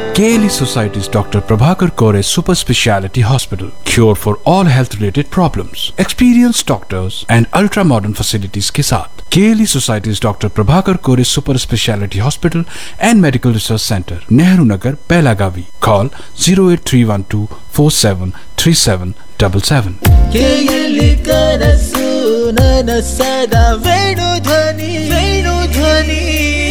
KLE Society's Dr. Prabhakar Kore Super Speciality Hospital. Cure for all health related problems. Experienced doctors and ultra modern facilities के साथ KLE Society's Dr. Prabhakar Kore Super Speciality Hospital and Medical Research Center, Nehru Nagar, Pelagavi. Call 08312 473777. ಕೇಯಲಿ ಕನಸು ನನಸದ ವೇಣು ಧ್ವನಿ ವೇಣು ಧ್ವನಿ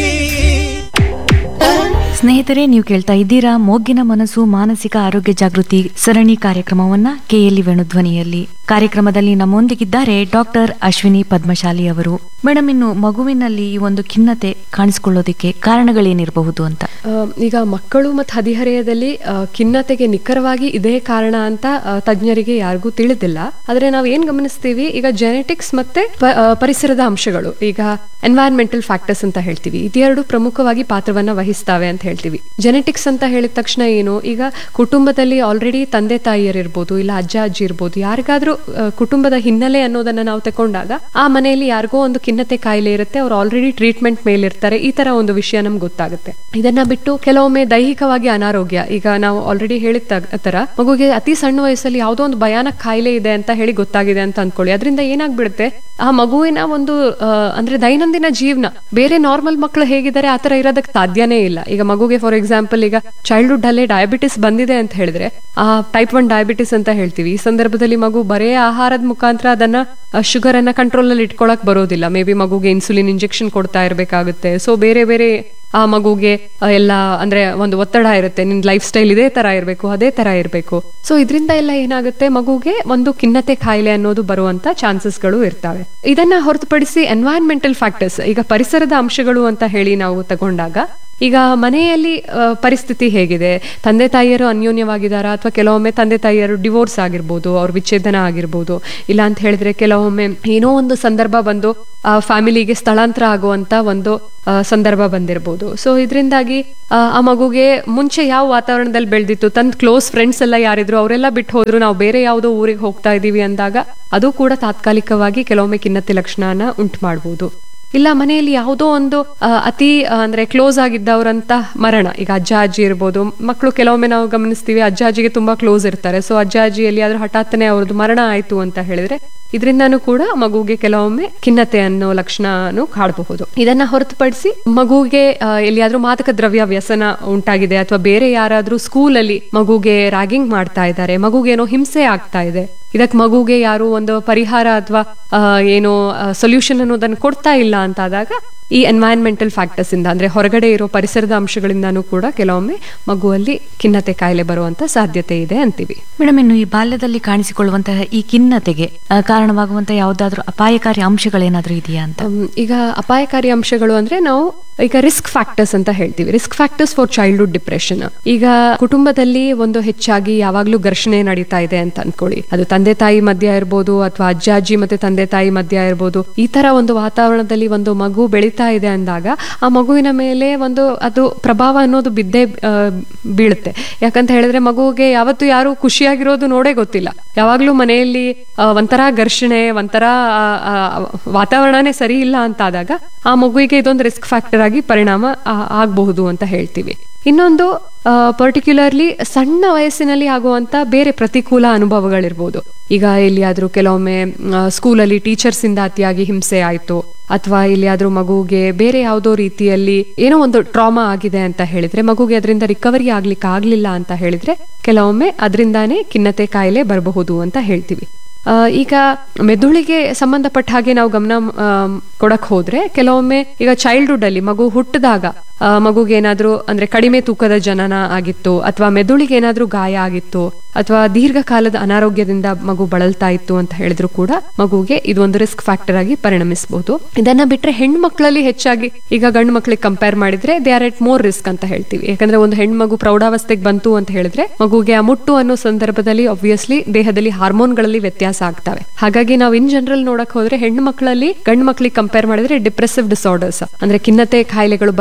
ಸ್ನೇಹಿತರೆ ನೀವು ಕೇಳ್ತಾ ಇದ್ದೀರಾ ಮೊಗ್ಗಿನ ಮನಸ್ಸು ಮಾನಸಿಕ ಆರೋಗ್ಯ ಜಾಗೃತಿ ಸರಣಿ ಕಾರ್ಯಕ್ರಮವನ್ನ ಕೆಎಲ್ಇ ವೇಣುಧ್ವನಿಯಲ್ಲಿ ಕಾರ್ಯಕ್ರಮದಲ್ಲಿ ನಮ್ಮೊಂದಿಗಿದ್ದಾರೆ ಡಾಕ್ಟರ್ ಅಶ್ವಿನಿ ಪದ್ಮಶಾಲಿ ಅವರು ಮೇಡಮ್ ಇನ್ನು ಮಗುವಿನಲ್ಲಿ ಈ ಒಂದು ಖಿನ್ನತೆ ಕಾಣಿಸಿಕೊಳ್ಳೋದಕ್ಕೆ ಕಾರಣಗಳೇನಿರಬಹುದು ಅಂತ ಆ, ಈಗ ಮಕ್ಕಳು ಮತ್ತು ಹದಿಹರೆಯದಲ್ಲಿ ಆ, ಖಿನ್ನತೆಗೆ ನಿಖರವಾಗಿ ಇದೇ ಕಾರಣ ಅಂತ ಆ, ತಜ್ಞರಿಗೆ ಯಾರಿಗೂ ತಿಳಿದಿಲ್ಲ ಆದ್ರೆ ನಾವು ಏನ್ ಗಮನಿಸ್ತೀವಿ ಈಗ ಜೆನೆಟಿಕ್ಸ್ ಮತ್ತೆ ಪ- ಆ, ಪರಿಸರದ ಅಂಶಗಳು ಈಗ ಎನ್ವೈರನ್ಮೆಂಟಲ್ ಫ್ಯಾಕ್ಟರ್ಸ್ ಅಂತ ಹೇಳ್ತೀವಿ ಇದೆರಡು ಪ್ರಮುಖವಾಗಿ ಪಾತ್ರವನ್ನ ವಹಿಸ್ತಾವೆ ಅಂತ ಹೇಳ್ತೀವಿ ಜೆನೆಟಿಕ್ಸ್ ಅಂತ ಹೇಳಿದ ತಕ್ಷಣ ಏನು ಈಗ ಕುಟುಂಬದಲ್ಲಿ ಆಲ್ರೆಡಿ ತಂದೆ ತಾಯಿಯರಿರ್ಬೋದು ಇಲ್ಲ ಅಜ್ಜ ಅಜ್ಜಿ ಇರ್ಬೋದು ಯಾರಿಗಾದ್ರೂ ಆ, ಕುಟುಂಬದ ಹಿನ್ನೆಲೆ ಅನ್ನೋದನ್ನ ನಾವು ತಕೊಂಡಾಗ ಆ ಮನೆಯಲ್ಲಿ ಯಾರಿಗೋ ಒಂದು ಖಿನ್ನತೆ ಕಾಯಿಲೆ ಇರುತ್ತೆ ಅವ್ರು ಆಲ್ರೆಡಿ ಟ್ರೀಟ್ಮೆಂಟ್ ಮೇಲಿರ್ತಾರೆ ಈ ತರ ಒಂದು ವಿಷಯ ನಮ್ಗೆ ಗೊತ್ತಾಗುತ್ತೆ ಇದನ್ನ ಬಿಟ್ಟು ಕೆಲವೊಮ್ಮೆ ದೈಹಿಕವಾಗಿ ಅನಾರೋಗ್ಯ ಈಗ ನಾವು ಆಲ್ರೆಡಿ ಹೇಳಿದ ತ- ತರ ಮಗುಗೆ ಅತಿ ಸಣ್ಣ ವಯಸ್ಸಲ್ಲಿ ಯಾವುದೋ ಒಂದು ಭಯಾನಕ ಕಾಯಿಲೆ ಇದೆ ಅಂತ ಹೇಳಿ ಗೊತ್ತಾಗಿದೆ ಅಂತ ಅನ್ಕೊಳ್ಳಿ ಅದರಿಂದ ಏನಾಗ್ಬಿಡುತ್ತೆ ಆ ಮಗುವಿನ ಒಂದು ಆ, ಅಂದ್ರೆ ದೈನಂದಿನ ಜೀವನ ಬೇರೆ ನಾರ್ಮಲ್ ಮಕ್ಕಳು ಹೇಗಿದ್ದಾರೆ ಆತರ ಇರೋದಕ್ಕೆ ಸಾಧ್ಯನೇ ಇಲ್ಲ ಈಗ ಮಗುಗೆ ಫಾರ್ ಎಕ್ಸಾಂಪಲ್ ಈಗ ಚೈಲ್ಡ್ಹುಡ್ ಅಲ್ಲೇ ಡಯಾಬಿಟಿಸ್ ಬಂದಿದೆ ಅಂತ ಹೇಳಿದ್ರೆ ಆ ಟೈಪ್ ಒನ್ ಡಯಾಬಿಟಿಸ್ ಅಂತ ಹೇಳ್ತೀವಿ ಈ ಸಂದರ್ಭದಲ್ಲಿ ಮಗು ಬರೇ ಆಹಾರದ ಮುಖಾಂತರ ಅದನ್ನ ಶುಗರ್ ಅನ್ನ ಕಂಟ್ರೋಲ್ ಅಲ್ಲಿ ಇಟ್ಕೊಳಕ್ ಬರೋದಿಲ್ಲ ಮೇ ಬಿ ಮಗುಗೆ ಇನ್ಸುಲಿನ್ ಇಂಜೆಕ್ಷನ್ ಕೊಡ್ತಾ ಇರ್ಬೇಕಾಗುತ್ತೆ ಸೊ ಬೇರೆ ಬೇರೆ ಆ ಮಗುಗೆ ಆ, ಎಲ್ಲ ಅಂದ್ರೆ ಒಂದು ಒತ್ತಡ ಇರುತ್ತೆ ನಿನ್ ಲೈಫ್ ಸ್ಟೈಲ್ ಇದೇ ತರ ಇರಬೇಕು ಅದೇ ತರ ಇರಬೇಕು ಸೊ ಇದರಿಂದ ಎಲ್ಲ ಏನಾಗುತ್ತೆ ಮಗುಗೆ ಒಂದು ಖಿನ್ನತೆ ಕಾಯಿಲೆ ಅನ್ನೋದು ಬರುವಂತ ಚಾನ್ಸಸ್ಗಳು ಇರ್ತವೆ ಇದನ್ನ ಹೊರತುಪಡಿಸಿ ಎನ್ವೈರನ್ಮೆಂಟಲ್ ಫ್ಯಾಕ್ಟರ್ಸ್ ಈಗ ಪರಿಸರದ ಅಂಶಗಳು ಅಂತ ಹೇಳಿ ನಾವು ತಗೊಂಡಾಗ ಈಗ ಮನೆಯಲ್ಲಿ ಆ, ಪರಿಸ್ಥಿತಿ ಹೇಗಿದೆ ತಂದೆ ತಾಯಿಯರು ಅನ್ಯೋನ್ಯವಾಗಿದ್ದಾರಾ ಅಥವಾ ಕೆಲವೊಮ್ಮೆ ತಂದೆ ತಾಯಿಯರು ಡಿವೋರ್ಸ್ ಆಗಿರ್ಬೋದು ಅವ್ರ ವಿಚ್ಛೇದನ ಆಗಿರ್ಬೋದು ಇಲ್ಲ ಅಂತ ಹೇಳಿದ್ರೆ ಕೆಲವೊಮ್ಮೆ ಏನೋ ಒಂದು ಸಂದರ್ಭ ಬಂದು ಆ ಫ್ಯಾಮಿಲಿಗೆ ಸ್ಥಳಾಂತರ ಆಗುವಂತ ಒಂದು ಆ, ಸಂದರ್ಭ ಬಂದಿರಬಹುದು ಸೊ ಇದರಿಂದಾಗಿ ಆ ಮಗುಗೆ ಮುಂಚೆ ಯಾವ ವಾತಾವರಣದಲ್ಲಿ ಬೆಳೆದಿತ್ತು ತನ್ನ ಕ್ಲೋಸ್ ಫ್ರೆಂಡ್ಸ್ ಎಲ್ಲ ಯಾರಿದ್ರು ಅವರೆಲ್ಲ ಬಿಟ್ಟು ಹೋದ್ರು ನಾವು ಬೇರೆ ಯಾವುದೋ ಊರಿಗೆ ಹೋಗ್ತಾ ಇದೀವಿ ಅಂದಾಗ ಅದು ಕೂಡ ತಾತ್ಕಾಲಿಕವಾಗಿ ಕೆಲವೊಮ್ಮೆ ಖಿನ್ನತೆ ಲಕ್ಷಣನ ಉಂಟು ಮಾಡಬಹುದು ಇಲ್ಲ ಮನೆಯಲ್ಲಿ ಯಾವುದೋ ಒಂದು ಆ, ಅತಿ ಆ, ಅಂದ್ರೆ ಕ್ಲೋಸ್ ಆಗಿದ್ದವರಂತ ಮರಣ ಈಗ ಅಜ್ಜ ಅಜ್ಜಿ ಇರ್ಬೋದು ಮಕ್ಕಳು ಕೆಲವೊಮ್ಮೆ ನಾವು ಗಮನಿಸ್ತೀವಿ ಅಜ್ಜ ಅಜ್ಜಿಗೆ ತುಂಬಾ ಕ್ಲೋಸ್ ಇರ್ತಾರೆ ಸೊ ಅಜ್ಜ ಅಜ್ಜಿ ಎಲ್ಲಿಯಾದ್ರೂ ಹಠಾತ್ತನೆ ಅವ್ರದ್ದು ಮರಣ ಆಯ್ತು ಅಂತ ಹೇಳಿದ್ರೆ ಇದರಿಂದಾನು ಕೂಡ ಮಗುಗೆ ಕೆಲವೊಮ್ಮೆ ಖಿನ್ನತೆ ಅನ್ನೋ ಲಕ್ಷಣನು ಕಾಡಬಹುದು ಇದನ್ನ ಹೊರತುಪಡಿಸಿ ಮಗುಗೆ ಆ, ಎಲ್ಲಿಯಾದ್ರೂ ಮಾದಕ ದ್ರವ್ಯ ವ್ಯಸನ ಉಂಟಾಗಿದೆ ಅಥವಾ ಬೇರೆ ಯಾರಾದ್ರೂ ಸ್ಕೂಲಲ್ಲಿ ಮಗುಗೆ ರ್ಯಾಗಿಂಗ್ ಮಾಡ್ತಾ ಇದ್ದಾರೆ ಮಗುಗೇನೋ ಹಿಂಸೆ ಆಗ್ತಾ ಇದೆ ಇದಕ್ ಮಗುಗೆ ಯಾರು ಒಂದು ಪರಿಹಾರ ಅಥವಾ ಏನೋ ಸೊಲ್ಯೂಷನ್ ಅನ್ನೋದನ್ನ ಕೊಡ್ತಾ ಇಲ್ಲ ಅಂತಾದಾಗ ಈ ಎನ್ವೈರನ್ಮೆಂಟಲ್ ಫ್ಯಾಕ್ಟರ್ಸ್ ಇಂದ ಅಂದ್ರೆ ಹೊರಗಡೆ ಇರೋ ಪರಿಸರದ ಅಂಶಗಳಿಂದಾನೂ ಕೂಡ ಕೆಲವೊಮ್ಮೆ ಮಗುವಲ್ಲಿ ಖಿನ್ನತೆ ಕಾಯಿಲೆ ಬರುವಂತ ಸಾಧ್ಯತೆ ಇದೆ ಅಂತೀವಿ ಮೇಡಮ್ ಇನ್ನು ಈ ಬಾಲ್ಯದಲ್ಲಿ ಕಾಣಿಸಿಕೊಳ್ಳುವಂತಹ ಈ ಖಿನ್ನತೆಗೆ ಆ, ಕಾರಣವಾಗುವಂತಹ ಯಾವುದಾದ್ರೂ ಅಪಾಯಕಾರಿ ಅಂಶಗಳೇನಾದ್ರೂ ಇದೆಯಾ ಅಂತ ಅಮ್, ಈಗ ಅಪಾಯಕಾರಿ ಅಂಶಗಳು ಅಂದ್ರೆ ನಾವು ಈಗ ರಿಸ್ಕ್ ಫ್ಯಾಕ್ಟರ್ಸ್ ಅಂತ ಹೇಳ್ತೀವಿ risk factors for childhood depression ಈಗ ಕುಟುಂಬದಲ್ಲಿ ಒಂದು ಹೆಚ್ಚಾಗಿ ಯಾವಾಗ್ಲೂ ಘರ್ಷಣೆ ನಡೀತಾ ಇದೆ ಅಂತ ಅನ್ಕೊಳ್ಳಿ ಅದು ತಂದೆ ತಾಯಿ ಮಧ್ಯ ಇರ್ಬೋದು ಅಥವಾ ಅಜ್ಜ ಅಜ್ಜಿ ಮತ್ತೆ ತಂದೆ ತಾಯಿ ಮಧ್ಯ ಇರ್ಬೋದು ಈ ತರ ಒಂದು ವಾತಾವರಣದಲ್ಲಿ ಒಂದು ಮಗು ಬೆಳೀತಾ ಇದೆ ಅಂದಾಗ ಆ ಮಗುವಿನ ಮೇಲೆ ಒಂದು ಅದು ಪ್ರಭಾವ ಅನ್ನೋದು ಬಿದ್ದೇ ಆ, ಬೀಳುತ್ತೆ ಯಾಕಂತ ಹೇಳಿದ್ರೆ ಮಗುವಿಗೆ ಯಾವತ್ತು ಯಾರು ಖುಷಿಯಾಗಿರೋದು ನೋಡೇ ಗೊತ್ತಿಲ್ಲ ಯಾವಾಗ್ಲೂ ಮನೆಯಲ್ಲಿ ಆ, ಒಂಥರ ಘರ್ಷಣೆ ಒಂಥರ ಆ, ಆ, ವಾತಾವರಣನೇ ಸರಿ ಇಲ್ಲ ಅಂತಾದಾಗ ಆ ಮಗುವಿಗೆ ಇದೊಂದು ರಿಸ್ಕ್ ಫ್ಯಾಕ್ಟರ್ ಆಗಿ ಪರಿಣಾಮ ಆ, ಆಗಬಹುದು ಅಂತ ಹೇಳ್ತೀವಿ ಇನ್ನೊಂದು ಪರ್ಟಿಕ್ಯುಲರ್ಲಿ ಸಣ್ಣ ವಯಸ್ಸಿನಲ್ಲಿ ಆಗುವಂತ ಬೇರೆ ಪ್ರತಿಕೂಲ ಅನುಭವಗಳಿರ್ಬೋದು ಈಗ ಎಲ್ಲಿಯಾದ್ರೂ ಕೆಲವೊಮ್ಮೆ ಆ, ಸ್ಕೂಲಲ್ಲಿ ಟೀಚರ್ಸ್ ಇಂದ ಅತಿಯಾಗಿ ಹಿಂಸೆ ಆಯ್ತು ಅಥವಾ ಎಲ್ಲಿಯಾದ್ರೂ ಮಗುಗೆ ಬೇರೆ ಯಾವುದೋ ರೀತಿಯಲ್ಲಿ ಏನೋ ಒಂದು ಟ್ರಾಮಾ ಆಗಿದೆ ಅಂತ ಹೇಳಿದ್ರೆ ಮಗುಗೆ ಅದರಿಂದ ರಿಕವರಿ ಆಗ್ಲಿಕ್ಕೆ ಆಗ್ಲಿಲ್ಲ ಅಂತ ಹೇಳಿದ್ರೆ ಕೆಲವೊಮ್ಮೆ ಅದರಿಂದಾನೇ ಖಿನ್ನತೆ ಕಾಯಿಲೆ ಬರಬಹುದು ಅಂತ ಹೇಳ್ತೀವಿ ಆ, ಈಗ ಮೆದುಳಿಗೆ ಸಂಬಂಧಪಟ್ಟ ಹಾಗೆ ನಾವು ಗಮನ ಆಮ್, ಕೊಡಕ್ ಹೋದ್ರೆ ಕೆಲವೊಮ್ಮೆ ಈಗ ಚೈಲ್ಡ್ಹುಡ್ ಅಲ್ಲಿ ಮಗು ಹುಟ್ಟಿದಾಗ ಆ, ಮಗುಗೆ ಏನಾದ್ರೂ ಅಂದ್ರೆ ಕಡಿಮೆ ತೂಕದ ಜನನ ಆಗಿತ್ತು ಅಥವಾ ಮೆದುಳಿಗೆ ಏನಾದ್ರೂ ಗಾಯ ಆಗಿತ್ತು ಅಥವಾ ದೀರ್ಘಕಾಲದ ಅನಾರೋಗ್ಯದಿಂದ ಮಗು ಬಳಲ್ತಾ ಇತ್ತು ಅಂತ ಹೇಳಿದ್ರು ಕೂಡ ಮಗುಗೆ ಇದು ಒಂದು ರಿಸ್ಕ್ ಫ್ಯಾಕ್ಟರ್ ಆಗಿ ಪರಿಣಮಿಸಬಹುದು ಇದನ್ನ ಬಿಟ್ರೆ ಹೆಣ್ಣು ಮಕ್ಕಳಲ್ಲಿ ಹೆಚ್ಚಾಗಿ ಈಗ ಗಂಡು ಮಕ್ಕಳಿಗೆ ಕಂಪೇರ್ ಮಾಡಿದ್ರೆ they are at more risk ಅಂತ ಹೇಳ್ತೀವಿ ಯಾಕಂದ್ರೆ ಒಂದು ಹೆಣ್ಣು ಮಗು ಪ್ರೌಢಾವಸ್ಥೆಗೆ ಬಂತು ಅಂತ ಹೇಳಿದ್ರೆ ಮಗುಗೆ ಆ ಮುಟ್ಟು ಅನ್ನೋ ಸಂದರ್ಭದಲ್ಲಿ ಆಬ್ವಿಯಸ್ಲಿ ದೇಹದಲ್ಲಿ ಹಾರ್ಮೋನ್ಗಳಲ್ಲಿ ವ್ಯತ್ಯಾಸ ಆಗ್ತವೆ ಹಾಗಾಗಿ ನಾವು ಇನ್ ಜನರಲ್ ನೋಡಕ್ ಹೋದ್ರೆ ಹೆಣ್ಣು ಮಕ್ಕಳಲ್ಲಿ ಗಂಡು ಮಕ್ಕಳಿಗೆ ಕಂಪೇರ್ ಮಾಡಿದ್ರೆ ಡಿಪ್ರೆಸಿವ್ ಡಿಸಾರ್ಡರ್ಸ್ ಅಂದ್ರೆ ಖಿನ್ನತೆ ಕಾಯಿಲೆಗಳು ಬರುವಂತ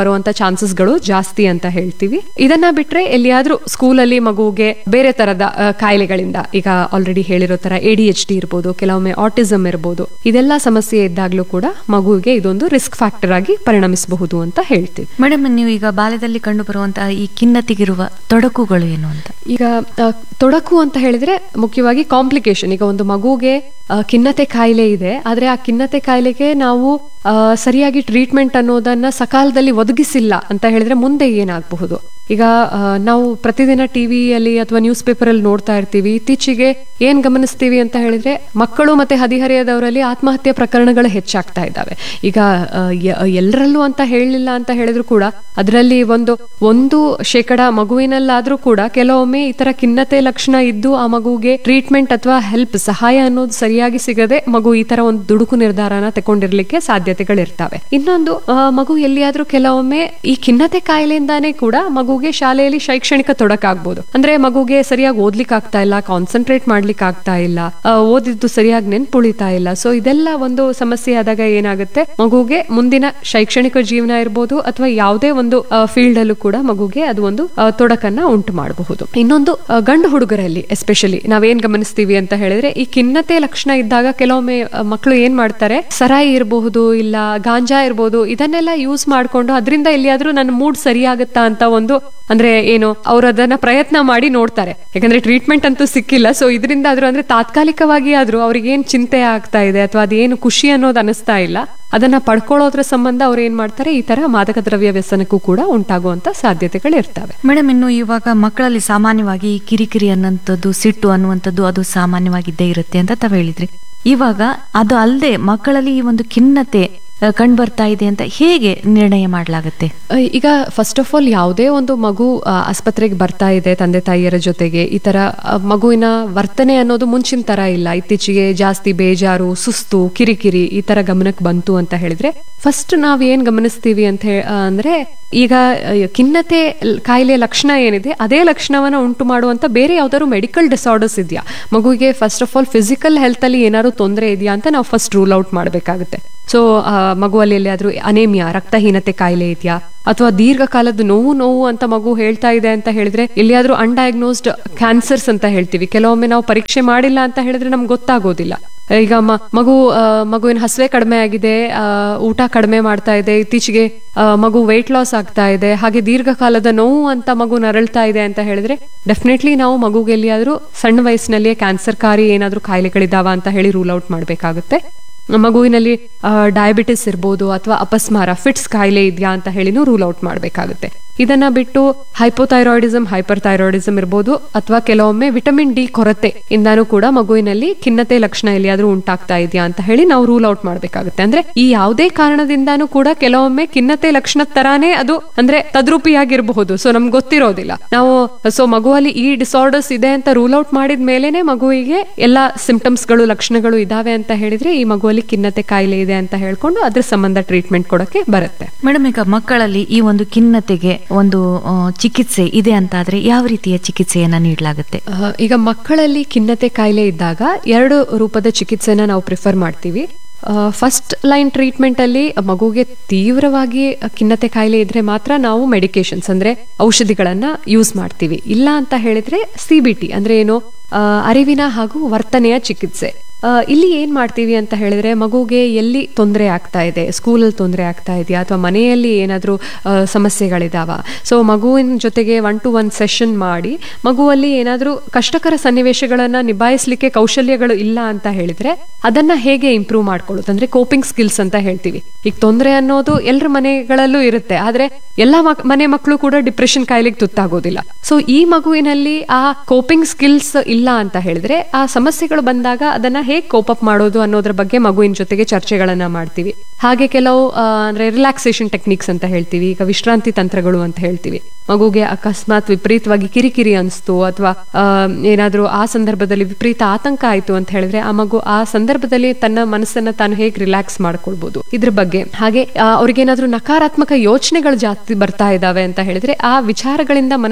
ಚಾನ್ಸಸ್ಗಳು ಜಾಸ್ತಿ ಅಂತ ಹೇಳ್ತೀವಿ ಇದನ್ನ ಬಿಟ್ರೆ ಎಲ್ಲಿಯಾದ್ರೂ ಸ್ಕೂಲಲ್ಲಿ ಮಗುಗೆ ಬೇರೆ ತರದ ಆ, ಕಾಯಿಲೆಗಳಿಂದ ಈಗ ಆಲ್ರೆಡಿ ಹೇಳಿರೋ ತರ ಎ ಡಿ ಎಚ್ ಡಿ ಇರ್ಬೋದು ಕೆಲವೊಮ್ಮೆ ಆಟಿಸಮ್ ಇರ್ಬೋದು ಇದೆಲ್ಲ ಸಮಸ್ಯೆ ಇದ್ದಾಗ್ಲೂ ಕೂಡ ಮಗುವಿಗೆ ಇದೊಂದು ರಿಸ್ಕ್ ಫ್ಯಾಕ್ಟರ್ ಆಗಿ ಪರಿಣಮಿಸಬಹುದು ಅಂತ ಹೇಳ್ತೀವಿ ಮೇಡಮ್ ನೀವು ಈಗ ಬಾಲ್ಯದಲ್ಲಿ ಕಂಡು ಬರುವಂತಹ ಈ ಖಿನ್ನತೆಗಿರುವ ತೊಡಕುಗಳು ಏನು ಅಂತ ಈಗ ಆ, ತೊಡಕು ಅಂತ ಹೇಳಿದ್ರೆ ಮುಖ್ಯವಾಗಿ ಕಾಂಪ್ಲಿಕೇಶನ್ ಈಗ ಒಂದು ಮಗುಗೆ ಆ, ಖಿನ್ನತೆ ಕಾಯಿಲೆ ಇದೆ ಆದ್ರೆ ಆ ಖಿನ್ನತೆ ಕಾಯಿಲೆಗೆ ನಾವು ಆ, ಸರಿಯಾಗಿ ಟ್ರೀಟ್ಮೆಂಟ್ ಅನ್ನೋದನ್ನ ಸಕಾಲದಲ್ಲಿ ಒದಗಿಸಿಲ್ಲ ಅಂತ ಹೇಳಿದ್ರೆ ಮುಂದೆ ಏನಾಗಬಹುದು ಈಗ ಆ, ನಾವು ಪ್ರತಿದಿನ ಟಿವಿಯಲ್ಲಿ ಅಥವಾ ನ್ಯೂಸ್ ಪೇಪರ್ ಅಲ್ಲಿ ನೋಡ್ತಾ ಇರ್ತೀವಿ ಇತ್ತೀಚೆಗೆ ಏನ್ ಗಮನಿಸ್ತೀವಿ ಅಂತ ಹೇಳಿದ್ರೆ ಮಕ್ಕಳು ಮತ್ತೆ ಹದಿಹರೆಯದವರಲ್ಲಿ ಆತ್ಮಹತ್ಯೆ ಪ್ರಕರಣಗಳು ಹೆಚ್ಚಾಗ್ತಾ ಇದ್ದಾವೆ ಈಗ ಆ, ಯ- ಎಲ್ಲರಲ್ಲೂ ಅಂತ ಹೇಳಲಿಲ್ಲ ಅಂತ ಹೇಳಿದ್ರು ಕೂಡ ಅದರಲ್ಲಿ ಒಂದು ಒಂದು ಶೇಕಡ ಮಗುವಿನಲ್ಲಾದ್ರೂ ಕೂಡ ಕೆಲವೊಮ್ಮೆ ಈ ತರ ಖಿನ್ನತೆ ಲಕ್ಷಣ ಇದ್ದು ಆ ಮಗುಗೆ ಟ್ರೀಟ್ಮೆಂಟ್ ಅಥವಾ ಹೆಲ್ಪ್ ಸಹಾಯ ಅನ್ನೋದು ಸರಿಯಾಗಿ ಸಿಗದೆ ಮಗು ಈ ತರ ಒಂದು ದುಡುಕು ನಿರ್ಧಾರನ ತಗೊಂಡಿರ್ಲಿಕ್ಕೆ ಸಾಧ್ಯತೆಗಳಿರ್ತವೆ ಇನ್ನೊಂದು ಆ, ಮಗು ಎಲ್ಲಿಯಾದ್ರೂ ಕೆಲವೊಮ್ಮೆ ಈ ಖಿನ್ನತೆ ಕಾಯಿಲೆಯಿಂದಾನೇ ಕೂಡ ಮಗುಗೆ ಶಾಲೆಯಲ್ಲಿ ಶೈಕ್ಷಣಿಕ ತೊಡಕಾಗ್ಬೋದು ಅಂದ್ರೆ ಮಗುಗೆ ಸರಿಯಾಗಿ ಓದ್ಲಿಕ್ಕೆ ಆಗ್ತಾ ಇಲ್ಲ ಕಾನ್ಸಂಟ್ರೇಟ್ ಮಾಡ್ಲಿಕ್ಕೆ ಆಗ್ತಾ ಇಲ್ಲ ಆ, ಓದಿದ್ದು ಸರಿಯಾಗಿ ನೆನ್ಪುಳಿತಾ ಇಲ್ಲ ಸೊ ಇದೆಲ್ಲ ಒಂದು ಸಮಸ್ಯೆ ಆದಾಗ ಏನಾಗುತ್ತೆ ಮಗುಗೆ ಮುಂದಿನ ಶೈಕ್ಷಣಿಕ ಜೀವನ ಇರ್ಬೋದು ಅಥವಾ ಯಾವುದೇ ಒಂದು ಫೀಲ್ಡ್ ಅಲ್ಲೂ ಕೂಡ ಮಗುಗೆ ಅದು ಒಂದು ಆ, ತೊಡಕನ್ನ ಉಂಟು ಮಾಡಬಹುದು ಇನ್ನೊಂದು ಆ, ಗಂಡು ಹುಡುಗರಲ್ಲಿ ಎಸ್ಪೆಷಲಿ ನಾವೇನ್ ಗಮನಿಸ್ತೀವಿ ಅಂತ ಹೇಳಿದ್ರೆ ಈ ಖಿನ್ನತೆ ಲಕ್ಷಣ ಇದ್ದಾಗ ಕೆಲವೊಮ್ಮೆ ಆ, ಮಕ್ಕಳು ಏನ್ ಮಾಡ್ತಾರೆ ಸರಾಯಿ ಇರಬಹುದು ಇಲ್ಲ ಗಾಂಜಾ ಇರಬಹುದು ಇದನ್ನೆಲ್ಲ ಯೂಸ್ ಮಾಡ್ಕೊಂಡು ಅದರಿಂದ ಎಲ್ಲಿಯಾದ್ರೂ ನನ್ನ ಮೂಡ್ ಸರಿಯಾಗುತ್ತಾ ಅಂತ ಒಂದು ಅಂದ್ರೆ ಏನು ಅವ್ರು ಅದನ್ನ ಪ್ರಯತ್ನ ಮಾಡಿ ನೋಡ್ತಾರೆ ಯಾಕಂದ್ರೆ ಟ್ರೀಟ್ಮೆಂಟ್ ಅಂತೂ ಸಿಕ್ಕಿಲ್ಲ ಸೊ ಇದರಿಂದ ಆದ್ರೂ ಅಂದ್ರೆ ತಾತ್ಕಾಲಿಕವಾಗಿ ಆದ್ರೂ ಅವ್ರಿಗೆ ಏನ್ ಚಿಂತೆ ಆಗ್ತಾ ಇದೆ ಅಥವಾ ಅದೇನು ಖುಷಿ ಅನ್ನೋದು ಅನಿಸ್ತಾ ಇಲ್ಲ ಅದನ್ನ ಪಡ್ಕೊಳ್ಳೋದ್ರ ಸಂಬಂಧ ಅವ್ರು ಏನ್ ಮಾಡ್ತಾರೆ ಈ ತರ ಮಾದಕ ದ್ರವ್ಯ ವ್ಯಸನಕ್ಕೂ ಕೂಡ ಉಂಟಾಗುವಂತ ಸಾಧ್ಯತೆಗಳು ಇರ್ತವೆ ಮೇಡಮ್ ಇನ್ನು ಇವಾಗ ಮಕ್ಕಳಲ್ಲಿ ಸಾಮಾನ್ಯವಾಗಿ ಈ ಕಿರಿಕಿರಿ ಅನ್ನುವಂಥದ್ದು ಸಿಟ್ಟು ಅನ್ನುವಂಥದ್ದು ಅದು ಸಾಮಾನ್ಯವಾಗಿದ್ದೇ ಇರುತ್ತೆ ಅಂತ ತಾವು ಹೇಳಿದ್ರಿ ಇವಾಗ ಅದು ಅಲ್ಲದೆ ಮಕ್ಕಳಲ್ಲಿ ಈ ಒಂದು ಖಿನ್ನತೆ ಕಂಡು ಬರ್ತಾ ಇದೆ ಅಂತ ಹೇಗೆ ನಿರ್ಣಯ ಮಾಡಲಾಗುತ್ತೆ ಅಹ್, ಈಗ ಫಸ್ಟ್ ಆಫ್ ಆಲ್ ಯಾವುದೇ ಒಂದು ಮಗು ಆ, ಆಸ್ಪತ್ರೆಗೆ ಬರ್ತಾ ಇದೆ ತಂದೆ ತಾಯಿಯರ ಜೊತೆಗೆ ಈ ತರ ಆ, ಮಗುವಿನ ವರ್ತನೆ ಅನ್ನೋದು ಮುಂಚಿನ ತರ ಇಲ್ಲ ಇತ್ತೀಚೆಗೆ ಜಾಸ್ತಿ ಬೇಜಾರು ಸುಸ್ತು ಕಿರಿಕಿರಿ ಈ ತರ ಗಮನಕ್ಕೆ ಬಂತು ಅಂತ ಹೇಳಿದ್ರೆ ಫಸ್ಟ್ ನಾವ್ ಏನ್ ಗಮನಿಸ್ತೀವಿ ಅಂತ ಹೇ- ಆ, ಅಂದ್ರೆ ಈಗ ಅಹ್, ಖಿನ್ನತೆ ಲ್- ಕಾಯಿಲೆ ಲಕ್ಷಣ ಏನಿದೆ ಅದೇ ಲಕ್ಷಣವನ್ನ ಉಂಟು ಮಾಡುವಂತ ಬೇರೆ ಯಾವ್ದಾದ್ರು ಮೆಡಿಕಲ್ ಡಿಸಾರ್ಡರ್ಸ್ ಇದೆಯಾ ಮಗುವಿಗೆ first of all physical health ಅಲ್ಲಿ ಏನಾದ್ರು ತೊಂದರೆ ಇದೆಯಾ ಅಂತ ನಾವು ಫಸ್ಟ್ ರೂಲ್ ಔಟ್ ಮಾಡಬೇಕಾಗುತ್ತೆ ಸೊ ಮಗುವಲ್ಲಿ ಎಲ್ಲಿಯಾದ್ರೂ ಅನೇಮಿಯಾ ರಕ್ತಹೀನತೆ ಕಾಯಿಲೆ ಇದೆಯಾ ಅಥವಾ ದೀರ್ಘಕಾಲದ ನೋವು ನೋವು ಅಂತ ಮಗು ಹೇಳ್ತಾ ಇದೆ ಅಂತ ಹೇಳಿದ್ರೆ ಎಲ್ಲಿಯಾದ್ರೂ ಅನ್ಡಯಾಗ್ನೋಸ್ಡ್ ಕ್ಯಾನ್ಸರ್ಸ್ ಅಂತ ಹೇಳ್ತೀವಿ ಕೆಲವೊಮ್ಮೆ ನಾವು ಪರೀಕ್ಷೆ ಮಾಡಿಲ್ಲ ಅಂತ ಹೇಳಿದ್ರೆ ನಮ್ಗೆ ಗೊತ್ತಾಗೋದಿಲ್ಲ ಈಗ ಮ- ಮಗು ಆ, ಮಗುವಿನ ಹಸುವೆ ಕಡಿಮೆ ಆಗಿದೆ ಆ, ಊಟ ಕಡಿಮೆ ಮಾಡ್ತಾ ಇದೆ ಇತ್ತೀಚೆಗೆ ಆ, ಮಗು ವೆಯ್ಟ್ ಲಾಸ್ ಆಗ್ತಾ ಇದೆ ಹಾಗೆ ದೀರ್ಘಕಾಲದ ನೋವು ಅಂತ ಮಗು ನರಳ್ತಾ ಇದೆ ಅಂತ ಹೇಳಿದ್ರೆ ಡೆಫಿನೆಟ್ಲಿ ನಾವು ಮಗುಗೆ ಎಲ್ಲಿಯಾದ್ರೂ ಸಣ್ಣ ವಯಸ್ಸಿನಲ್ಲಿಯೇ ಕ್ಯಾನ್ಸರ್ ಕಾರಿ ಏನಾದ್ರೂ ಕಾಯಿಲೆಗಳಿದಾವ ಅಂತ ಹೇಳಿ ರೂಲ್ ಔಟ್ ಮಾಡಬೇಕಾಗುತ್ತೆ ಮಗುವಿನಲ್ಲಿ ಡಯಾಬಿಟಿಸ್ ಇರ್ಬೋದು ಅಥವಾ ಅಪಸ್ಮಾರ ಫಿಟ್ಸ್ ಕಾಯಿಲೆ ಇದೆಯಾ ಅಂತ ಹೇಳಿನೂ ರೂಲ್ ಔಟ್ ಮಾಡಬೇಕಾಗುತ್ತೆ ಇದನ್ನ ಬಿಟ್ಟು ಹೈಪೋಥೈರಾಯ್ಡಿಸಮ್ ಹೈಪರ್ ಥೈರಾಯ್ಡಿಸಮ್ ಇರ್ಬೋದು ಅಥವಾ ಕೆಲವೊಮ್ಮೆ ವಿಟಮಿನ್ ಡಿ ಕೊರತೆ ಇಂದಾನು ಕೂಡ ಮಗುವಿನಲ್ಲಿ ಖಿನ್ನತೆ ಲಕ್ಷಣ ಎಲ್ಲಿಯಾದ್ರೂ ಉಂಟಾಗ್ತಾ ಇದೆಯಾ ಅಂತ ಹೇಳಿ ನಾವು ರೂಲ್ ಔಟ್ ಮಾಡಬೇಕಾಗುತ್ತೆ ಅಂದ್ರೆ ಈ ಯಾವುದೇ ಕಾರಣದಿಂದಾನು ಕೂಡ ಕೆಲವೊಮ್ಮೆ ಖಿನ್ನತೆ ಲಕ್ಷಣ ತರಾನೇ ಅದು ಅಂದ್ರೆ ತದ್ರೂಪಿಯಾಗಿರಬಹುದು ಸೊ ನಮ್ಗೆ ಗೊತ್ತಿರೋದಿಲ್ಲ ನಾವು ಸೊ ಮಗುವಲ್ಲಿ ಈ ಡಿಸಾರ್ಡರ್ಸ್ ಇದೆ ಅಂತ ರೂಲ್ ಔಟ್ ಮಾಡಿದ ಮೇಲೆನೆ ಮಗುವಿಗೆ ಎಲ್ಲಾ ಸಿಂಪ್ಟಮ್ಸ್ ಗಳು ಲಕ್ಷಣಗಳು ಇದಾವೆ ಅಂತ ಹೇಳಿದ್ರೆ ಈ ಮಗುವಲ್ಲಿ ಖಿನ್ನತೆ ಕಾಯಿಲೆ ಇದೆ ಅಂತ ಹೇಳ್ಕೊಂಡು ಅದ್ರ ಸಂಬಂಧ ಟ್ರೀಟ್ಮೆಂಟ್ ಕೊಡಕ್ಕೆ ಬರುತ್ತೆ ಮೇಡಮ್ ಈಗ ಮಕ್ಕಳಲ್ಲಿ ಈ ಒಂದು ಖಿನ್ನತೆಗೆ ಒಂದು ಆ, ಚಿಕಿತ್ಸೆ ಇದೆ ಅಂತಾದ್ರೆ ಯಾವ ರೀತಿಯ ಚಿಕಿತ್ಸೆಯನ್ನ ನೀಡಲಾಗುತ್ತೆ ಅಹ್, ಈಗ ಮಕ್ಕಳಲ್ಲಿ ಖಿನ್ನತೆ ಕಾಯಿಲೆ ಇದ್ದಾಗ ಎರಡು ರೂಪದ ಚಿಕಿತ್ಸೆನ ನಾವು ಪ್ರಿಫರ್ ಮಾಡ್ತೀವಿ ಫಸ್ಟ್ ಲೈನ್ ಟ್ರೀಟ್ಮೆಂಟ್ ಅಲ್ಲಿ ಮಗುಗೆ ತೀವ್ರವಾಗಿ ಖಿನ್ನತೆ ಕಾಯಿಲೆ ಇದ್ರೆ ಮಾತ್ರ ನಾವು ಮೆಡಿಕೇಶನ್ಸ್ ಅಂದ್ರೆ ಔಷಧಿಗಳನ್ನ ಯೂಸ್ ಮಾಡ್ತೀವಿ ಇಲ್ಲ ಅಂತ ಹೇಳಿದ್ರೆ ಸಿ ಬಿ ಟಿ ಅಂದ್ರೆ ಏನು ಆ, ಅರಿವಿನ ಹಾಗೂ ವರ್ತನೆಯ ಚಿಕಿತ್ಸೆ ಆ, ಇಲ್ಲಿ ಏನ್ ಮಾಡ್ತೀವಿ ಅಂತ ಹೇಳಿದ್ರೆ ಮಗುಗೆ ಎಲ್ಲಿ ತೊಂದರೆ ಆಗ್ತಾ ಇದೆ ಸ್ಕೂಲಲ್ಲಿ ತೊಂದರೆ ಆಗ್ತಾ ಇದೆಯಾ ಅಥವಾ ಮನೆಯಲ್ಲಿ ಏನಾದರೂ ಸಮಸ್ಯೆಗಳಿದಾವ ಸೊ ಮಗುವಿನ ಜೊತೆಗೆ ಒನ್ ಟು ಒನ್ ಸೆಷನ್ ಮಾಡಿ ಮಗುವಲ್ಲಿ ಏನಾದರೂ ಕಷ್ಟಕರ ಸನ್ನಿವೇಶಗಳನ್ನ ನಿಭಾಯಿಸಲಿಕ್ಕೆ ಕೌಶಲ್ಯಗಳು ಇಲ್ಲ ಅಂತ ಹೇಳಿದ್ರೆ ಅದನ್ನ ಹೇಗೆ ಇಂಪ್ರೂವ್ ಮಾಡ್ಕೊಳ್ಳೋದು ಅಂದ್ರೆ ಕೋಪಿಂಗ್ ಸ್ಕಿಲ್ಸ್ ಅಂತ ಹೇಳ್ತೀವಿ ಈಗ ತೊಂದರೆ ಅನ್ನೋದು ಎಲ್ಲರ ಮನೆಗಳಲ್ಲೂ ಇರುತ್ತೆ ಆದ್ರೆ ಎಲ್ಲಾ ಮಕ್- ಮನೆ ಮಕ್ಕಳು ಕೂಡ ಡಿಪ್ರೆಷನ್ ಕಾಯಿಲೆಗೆ ತುತ್ತಾಗೋದಿಲ್ಲ ಸೊ ಈ ಮಗುವಿನಲ್ಲಿ ಆ ಕೋಪಿಂಗ್ ಸ್ಕಿಲ್ಸ್ ಇಲ್ಲ ಅಂತ ಹೇಳಿದ್ರೆ ಆ ಸಮಸ್ಯೆಗಳು ಬಂದಾಗ ಅದನ್ನ ಹೇಗೆ ಕೋಪ್ ಅಪ್ ಮಾಡೋದು ಅನ್ನೋದ್ರ ಬಗ್ಗೆ ಮಗುವಿನ ಜೊತೆಗೆ ಚರ್ಚೆಗಳನ್ನ ಮಾಡ್ತೀವಿ ಹಾಗೆ ಕೆಲವು ಆ, ಅಂದ್ರೆ ರಿಲ್ಯಾಕ್ಸೇಷನ್ ಟೆಕ್ನಿಕ್ಸ್ ಅಂತ ಹೇಳ್ತೀವಿ ಈಗ ವಿಶ್ರಾಂತಿ ತಂತ್ರಗಳು ಅಂತ ಹೇಳ್ತೀವಿ ಮಗುಗೆ ಅಕಸ್ಮಾತ್ ವಿಪರೀತವಾಗಿ ಕಿರಿಕಿರಿ ಅನಿಸ್ತು ಅಥವಾ ಏನಾದ್ರೂ ಆ ಸಂದರ್ಭದಲ್ಲಿ ವಿಪರೀತ ಆತಂಕ ಆಯ್ತು ಅಂತ ಹೇಳಿದ್ರೆ ಆ ಮಗು ಆ ಸಂದರ್ಭದಲ್ಲಿ ತನ್ನ ಮನಸ್ಸನ್ನ ತಾನು ಹೇಗೆ ರಿಲ್ಯಾಕ್ಸ್ ಮಾಡ್ಕೊಳ್ಬಹುದು ಇದ್ರ ಬಗ್ಗೆ ಹಾಗೆ ಆ, ಅವ್ರಿಗೇನಾದ್ರೂ ನಕಾರಾತ್ಮಕ ಯೋಚನೆಗಳು ಜಾಸ್ತಿ ಬರ್ತಾ ಇದಾವೆ ಅಂತ ಹೇಳಿದ್ರೆ ಆ ವಿಚಾರಗಳಿಂದ ಮನಸ್ಸನ್ನ ಹೇಗೆ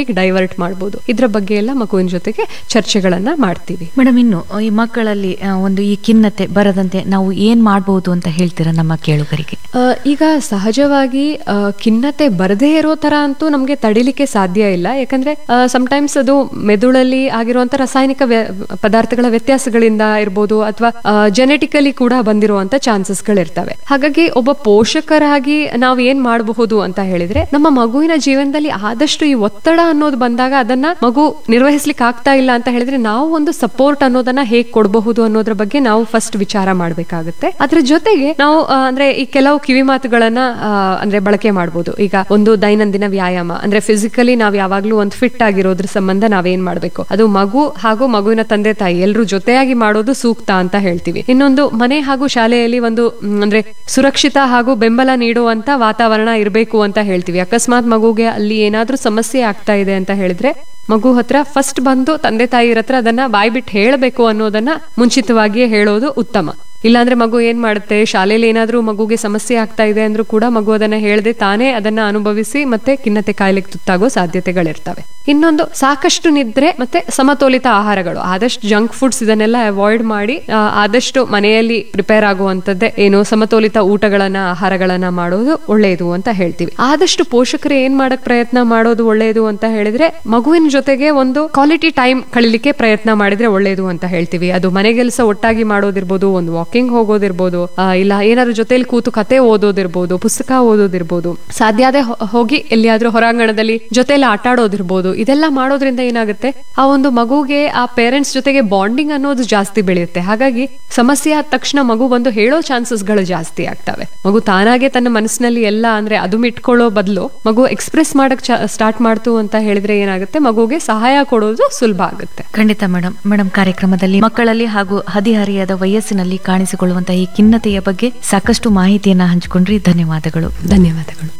ಹೇಗೆ ಡೈವರ್ಟ್ ಮಾಡ್ಬೋದು ಇದ್ರ ಬಗ್ಗೆ ಎಲ್ಲ ಮಗುವಿನ ಜೊತೆಗೆ ಚರ್ಚೆಗಳನ್ನ ಮಾಡ್ತೀವಿ ಮೇಡಮ್ ಇನ್ನು ಈ ಮಕ್ಕಳಲ್ಲಿ ಆ, ಒಂದು ಈ ಖಿನ್ನತೆ ಬರದಂತೆ ನಾವು ಏನ್ ಮಾಡಬಹುದು ಅಂತ ಹೇಳ್ತೀರಾ ನಮ್ಮ ಕೇಳುಗರಿಗೆ ಆ, ಈಗ ಸಹಜವಾಗಿ ಆ, ಖಿನ್ನತೆ ಬರದೇ ಇರೋ ತರ ಅಂತೂ ನಮಗೆ ತಡಿಲಿಕ್ಕೆ ಸಾಧ್ಯ ಇಲ್ಲ ಯಾಕಂದ್ರೆ ಸಮಟೈಮ್ಸ್ ಅದು ಮೆದುಳಲ್ಲಿ ಆಗಿರುವಂತ ರಾಸಾಯನಿಕ ವ್ಯ- ಪದಾರ್ಥಗಳ ವ್ಯತ್ಯಾಸಗಳಿಂದ ಇರ್ಬೋದು ಅಥವಾ ಜೆನೆಟಿಕಲಿ ಕೂಡ ಬಂದಿರುವಂತ ಚಾನ್ಸಸ್ ಗಳಿರ್ತವೆ ಹಾಗಾಗಿ ಒಬ್ಬ ಪೋಷಕರಾಗಿ ನಾವು ಏನ್ ಮಾಡಬಹುದು ಅಂತ ಹೇಳಿದ್ರೆ ನಮ್ಮ ಮಗುವಿನ ಜೀವನದಲ್ಲಿ ಆದಷ್ಟು ಈ ಒತ್ತಡ ಅನ್ನೋದು ಬಂದಾಗ ಅದನ್ನ ಮಗು ನಿರ್ವಹಿಸ್ಲಿಕ್ಕೆ ಆಗ್ತಾ ಇಲ್ಲ ಅಂತ ಹೇಳಿದ್ರೆ ನಾವು ಒಂದು ಸಪೋರ್ಟ್ ಅನ್ನೋದನ್ನ ಹೇಗ್ ಕೊಡಬಹುದು ಅನ್ನೋದ್ರ ಬಗ್ಗೆ ನಾವು ಫಸ್ಟ್ ವಿಚಾರ ಮಾಡ್ಬೇಕಾಗುತ್ತೆ ಅದ್ರ ಜೊತೆಗೆ ನಾವು ಆ, ಅಂದ್ರೆ ಈ ಕೆಲವು ಕಿವಿ ಮಾತುಗಳನ್ನ ಆ, ಅಂದ್ರೆ ಬಳಕೆ ಮಾಡಬಹುದು ಈಗ ಒಂದು ದೈನಂದಿನ ವ್ಯಾಯಾಮ ಅಂದ್ರೆ ಫಿಸಿಕಲಿ ನಾವ್ ಯಾವಾಗ್ಲೂ ಒಂದು ಫಿಟ್ ಆಗಿರೋದ್ರ ಸಂಬಂಧ ನಾವೇನ್ ಮಾಡ್ಬೇಕು ಅದು ಮಗು ಹಾಗೂ ಮಗುವಿನ ತಂದೆ ತಾಯಿ ಎಲ್ರು ಜೊತೆಯಾಗಿ ಮಾಡೋದು ಸೂಕ್ತ ಅಂತ ಹೇಳ್ತೀವಿ ಇನ್ನೊಂದು ಮನೆ ಹಾಗೂ ಶಾಲೆಯಲ್ಲಿ ಒಂದು ಮ್, ಅಂದ್ರೆ ಸುರಕ್ಷಿತ ಹಾಗೂ ಬೆಂಬಲ ನೀಡುವಂತ ವಾತಾವರಣ ಇರಬೇಕು ಅಂತ ಹೇಳ್ತೀವಿ ಅಕಸ್ಮಾತ್ ಮಗುಗೆ ಅಲ್ಲಿ ಏನಾದ್ರೂ ಸಮಸ್ಯೆ ಆಗ್ತಾ ಇದೆ ಅಂತ ಹೇಳಿದ್ರೆ ಮಗು ಹತ್ರ ಫಸ್ಟ್ ಬಂದು ತಂದೆ ತಾಯಿರ ಹತ್ರ ಅದನ್ನ ಬಾಯ್ಬಿಟ್ಟು ಹೇಳಬೇಕು ಅನ್ನೋದನ್ನ ಮುಂಚಿತವಾಗಿಯೇ ಹೇಳೋದು ಉತ್ತಮ ಇಲ್ಲಾಂದ್ರೆ ಮಗು ಏನ್ ಮಾಡುತ್ತೆ ಶಾಲೆಯಲ್ಲಿ ಏನಾದ್ರೂ ಮಗುಗೆ ಸಮಸ್ಯೆ ಆಗ್ತಾ ಇದೆ ಅಂದ್ರೂ ಕೂಡ ಮಗು ಅದನ್ನ ಹೇಳದೆ ತಾನೇ ಅದನ್ನ ಅನುಭವಿಸಿ ಮತ್ತೆ ಖಿನ್ನತೆ ಕಾಯಿಲೆಗೆ ತುತ್ತಾಗೋ ಸಾಧ್ಯತೆಗಳಿರ್ತವೆ ಇನ್ನೊಂದು ಸಾಕಷ್ಟು ನಿದ್ರೆ ಮತ್ತೆ ಸಮತೋಲಿತ ಆಹಾರಗಳು ಆದಷ್ಟು ಜಂಕ್ ಫುಡ್ಸ್ ಇದನ್ನೆಲ್ಲ ಅವಾಯ್ಡ್ ಮಾಡಿ ಆ, ಆದಷ್ಟು ಮನೆಯಲ್ಲಿ ಪ್ರಿಪೇರ್ ಆಗುವಂತದ್ದೇ ಏನು ಸಮತೋಲಿತ ಊಟಗಳನ್ನ ಆಹಾರಗಳನ್ನ ಮಾಡೋದು ಒಳ್ಳೆಯದು ಅಂತ ಹೇಳ್ತೀವಿ ಆದಷ್ಟು ಪೋಷಕರು ಏನ್ ಮಾಡಕ್ ಪ್ರಯತ್ನ ಮಾಡೋದು ಒಳ್ಳೆಯದು ಅಂತ ಹೇಳಿದ್ರೆ ಮಗುವಿನ ಜೊತೆಗೆ ಒಂದು ಕ್ವಾಲಿಟಿ ಟೈಮ್ ಕಳಿಲಿಕ್ಕೆ ಪ್ರಯತ್ನ ಮಾಡಿದ್ರೆ ಒಳ್ಳೆಯದು ಅಂತ ಹೇಳ್ತೀವಿ ಅದು ಮನೆಗೆಲಸ ಒಟ್ಟಾಗಿ ಮಾಡೋದಿರ್ಬೋದು ಒಂದು ವಾಕಿಂಗ್ ಹೋಗೋದಿರ್ಬೋದು ಆ, ಇಲ್ಲ ಏನಾದ್ರು ಜೊತೆಲಿ ಕೂತು ಕತೆ ಓದೋದಿರ್ಬೋದು ಪುಸ್ತಕ ಓದೋದಿರ್ಬೋದು ಸಾಧ್ಯ ಆದ್ರೆ ಹೊ- ಹೋಗಿ ಎಲ್ಲಿಯಾದ್ರೂ ಹೊರಾಂಗಣದಲ್ಲಿ ಜೊತೆಲಿ ಆಟ ಆಡೋದಿರ್ಬೋದು ಇದೆಲ್ಲ ಮಾಡೋದ್ರಿಂದ ಏನಾಗುತ್ತೆ ಆ ಒಂದು ಮಗುಗೆ ಆ ಪೇರೆಂಟ್ಸ್ ಜೊತೆಗೆ ಬಾಂಡಿಂಗ್ ಅನ್ನೋದು ಜಾಸ್ತಿ ಬೆಳೆಯುತ್ತೆ ಹಾಗಾಗಿ ಸಮಸ್ಯೆ ಆದ ತಕ್ಷಣ ಮಗು ಬಂದು ಹೇಳೋ ಚಾನ್ಸಸ್ ಗಳು ಜಾಸ್ತಿ ಆಗ್ತವೆ ಮಗು ತಾನಾಗೆ ತನ್ನ ಮನಸ್ಸಿನಲ್ಲಿ ಎಲ್ಲ ಅಂದ್ರೆ ಅದು ಇಟ್ಕೊಳ್ಳೋ ಬದಲು ಮಗು ಎಕ್ಸ್ಪ್ರೆಸ್ ಮಾಡಕ್ ಸ್ಟಾರ್ಟ್ ಮಾಡ್ತು ಅಂತ ಹೇಳಿದ್ರೆ ಏನಾಗುತ್ತೆ ಮಗುಗೆ ಸಹಾಯ ಕೊಡೋದು ಸುಲಭ ಆಗುತ್ತೆ ಖಂಡಿತ ಮೇಡಮ್ ಮೇಡಮ್ ಕಾರ್ಯಕ್ರಮದಲ್ಲಿ ಮಕ್ಕಳಲ್ಲಿ ಹಾಗೂ ಹದಿಹರಿಯದ ವಯಸ್ಸಿನಲ್ಲಿ ಕಾಣಿಸಿಕೊಳ್ಳುವಂತಹ ಈ ಖಿನ್ನತೆಯ ಬಗ್ಗೆ ಸಾಕಷ್ಟು ಮಾಹಿತಿಯನ್ನ ಹಂಚಿಕೊಂಡ್ರಿ ಧನ್ಯವಾದಗಳು ಧನ್ಯವಾದಗಳು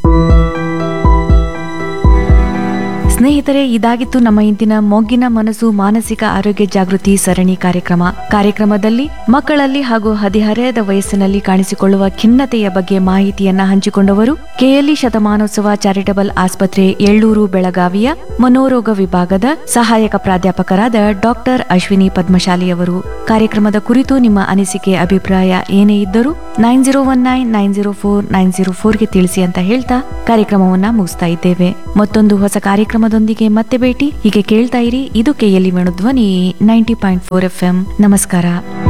ಸ್ನೇಹಿತರೆ ಇದಾಗಿತ್ತು ನಮ್ಮ ಇಂದಿನ ಮೊಗ್ಗಿನ ಮನಸ್ಸು ಮಾನಸಿಕ ಆರೋಗ್ಯ ಜಾಗೃತಿ ಸರಣಿ ಕಾರ್ಯಕ್ರಮ ಕಾರ್ಯಕ್ರಮದಲ್ಲಿ ಮಕ್ಕಳಲ್ಲಿ ಹಾಗೂ ಹದಿಹರೆಯದ ವಯಸ್ಸಿನಲ್ಲಿ ಕಾಣಿಸಿಕೊಳ್ಳುವ ಖಿನ್ನತೆಯ ಬಗ್ಗೆ ಮಾಹಿತಿಯನ್ನ ಹಂಚಿಕೊಂಡವರು ಕೆಎಲ್ಇ ಶತಮಾನೋತ್ಸವ ಚಾರಿಟಬಲ್ ಆಸ್ಪತ್ರೆ ಎಳ್ಳೂರು ಬೆಳಗಾವಿಯ ಮನೋರೋಗ ವಿಭಾಗದ ಸಹಾಯಕ ಪ್ರಾಧ್ಯಾಪಕರಾದ ಡಾಕ್ಟರ್ ಅಶ್ವಿನಿ ಪದ್ಮಶಾಲಿ ಅವರು ಕಾರ್ಯಕ್ರಮದ ಕುರಿತು ನಿಮ್ಮ ಅನಿಸಿಕೆ ಅಭಿಪ್ರಾಯ ಏನೇ ಇದ್ದರೂ nine zero one nine nine zero four nine zero ಫೋರ್ಗೆ ತಿಳಿಸಿ ಅಂತ ಹೇಳ್ತಾ ಕಾರ್ಯಕ್ರಮವನ್ನ ಮುಗಿಸ್ತಾ ಇದ್ದೇವೆ ಮತ್ತೊಂದು ಹೊಸ ಕಾರ್ಯಕ್ರಮದೊಂದಿಗೆ ಮತ್ತೆ ಭೇಟಿ ಹೀಗೆ ಕೇಳ್ತಾ ಇರಿ ಇದು ಕೆಎಲ್ಇ ಧ್ವನಿ ninety point four F M ನಮಸ್ಕಾರ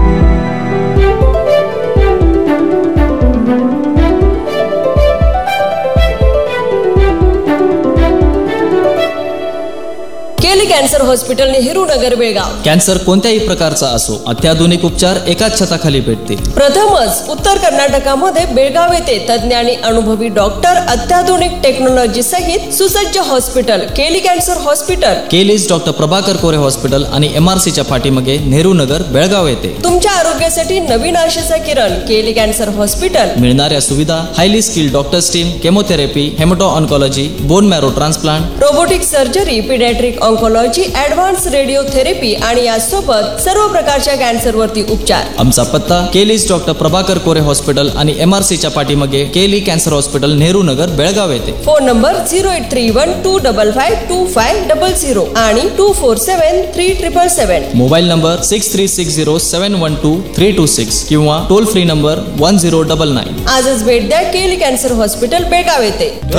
KLE cancer hospital Nehru Nagar Belgaum cancer कोणत्याही प्रकारचा असो अत्याधुनिक उपचार एकाच छताखाली भेटतील प्रथमच उत्तर कर्नाटकामध्ये बेळगाव येथे तज्ज्ञ आणि अनुभवी डॉक्टर अत्याधुनिक टेक्नॉलॉजी सहित सुसज्ज hospital KLE cancer hospital KLE's doctor Prabhakar Kore hospital आणि एम आर सीच्या पाठीमागे नेहरू नगर बेळगाव येथे तुमच्या आरोग्यासाठी नवीन आशेचा किरण केली कॅन्सर हॉस्पिटल मिळणाऱ्या सुविधा highly skilled doctors team chemotherapy haemato oncology bone marrow transplant robotic surgery paediatric oncology advance radiotherapy आणि यासोबत सर्व प्रकारच्या कॅन्सरवरती उपचार आमचा पत्ता केलीज डॉक्टर प्रभाकर कोरे हॉस्पिटल आणि एम आर सीच्या पाठीमागे केली कॅन्सर हॉस्पिटल नेहरू नगर बेळगाव येथे phone number zero eight three one two double five two five double zero आणि two four seven three triple seven mobile number six three six zero seven one two three two six किंवा toll free number one zero double nine आजच भेट द्या केली cancer hospital Belgaum येथे